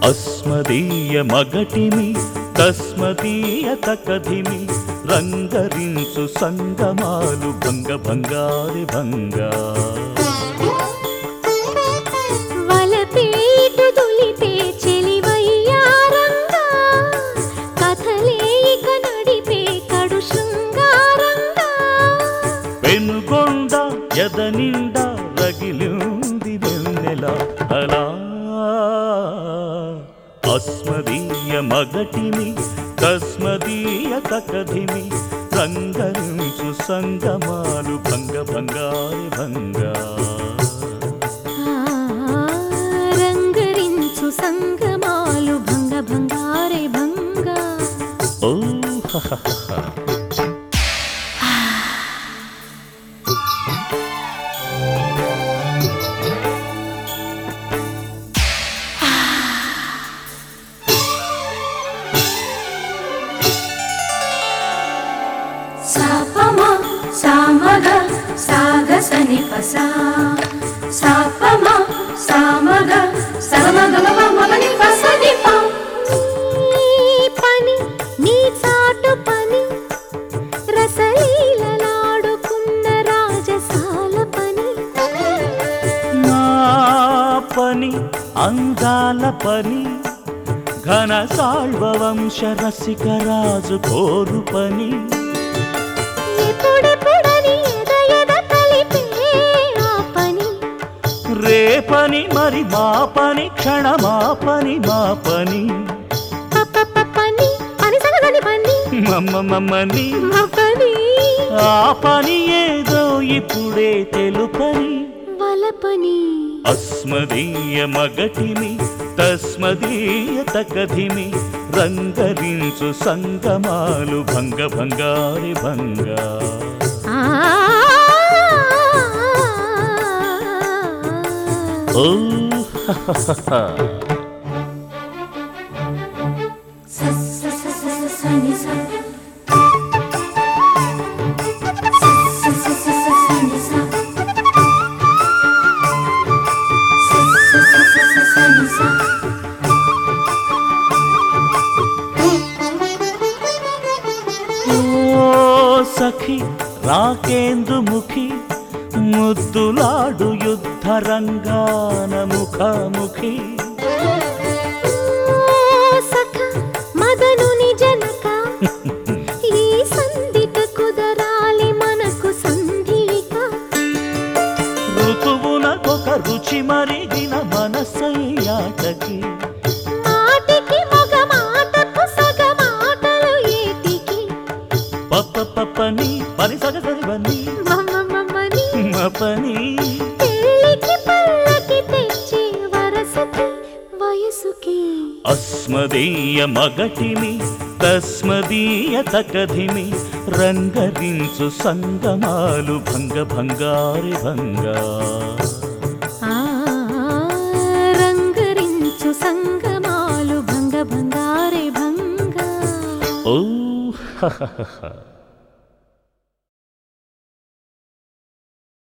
అస్మదీయ మగటిమి తస్మదీయ తకధిమి రంగరించు సంగమాలు భంగ భంగారి భంగా వలపేటు దులిపే చెలివయ్యారంగా కథలే ఇక నడిపే కడు శృంగారంగా వెనుగొండ ఎద నిండా రగిలింది వెన్నెల అలా అస్మదీయ మగటిమి కస్మదీయ తకధిమి రంగరించు సంగమాలు భంగ భంగారి భంగా ఆ, రంగరించు సంగమాలు భంగ భంగారే భంగా ఓ హహహహ. సాపమా సామగ సాగ సని పసా సాపమా సామగ సగమగ మగని పసని పా నీ పని నీ చాటు పని రసలీలలాడుకున్న రాజసాల పని నా పని అందాల పని ఘన సాల్వ వంశ రసిక రాజు కోరు పని ఎప్పుడెప్పుడని ఎద ఎద కలిపే ఆ పని రేపని మరి మా పని క్షణమా పని మా పని పప్ప పని పని సగదని పని మమ్మ మమ్మని మా పని ఆ పని ఏదో ఇప్పుడే తెలుపని వలపని అస్మదీయ మగటిమి తస్మదీయ తకధిమి రంగరించు సంగమాలు భంగ భంగారి భంగా ఆ ఓ హహహహ. స స స స స సని స స స స స సని స స స స స స సని స ఓ సఖి రాకేందు ముఖి ముద్దులాడు యుద్ధ రంగాన ముఖాముఖి సఖ మదనుని జనక ఈ సంధిక కుదరాలి మనకు సంధిక ఋతువునకొక రుచి మరిగిన మనసయ్యాటకి మాటికి మగ మాటకు సగ మాటలు ఏటికి పప్ప పప్పని పని సగసరివని మమ్మ మమ్మని మపని పెళ్ళికి పల్లకి తెచ్చే వరసకి వయసుకి అస్మదీయ మగటిమి తస్మదీయ తకధిమి రంగరించు సంగమాలు భంగ భంగారి భంగా ఆ రంగరించు సంగమాలు భంగ భంగారే భంగా ఓ హహహహ.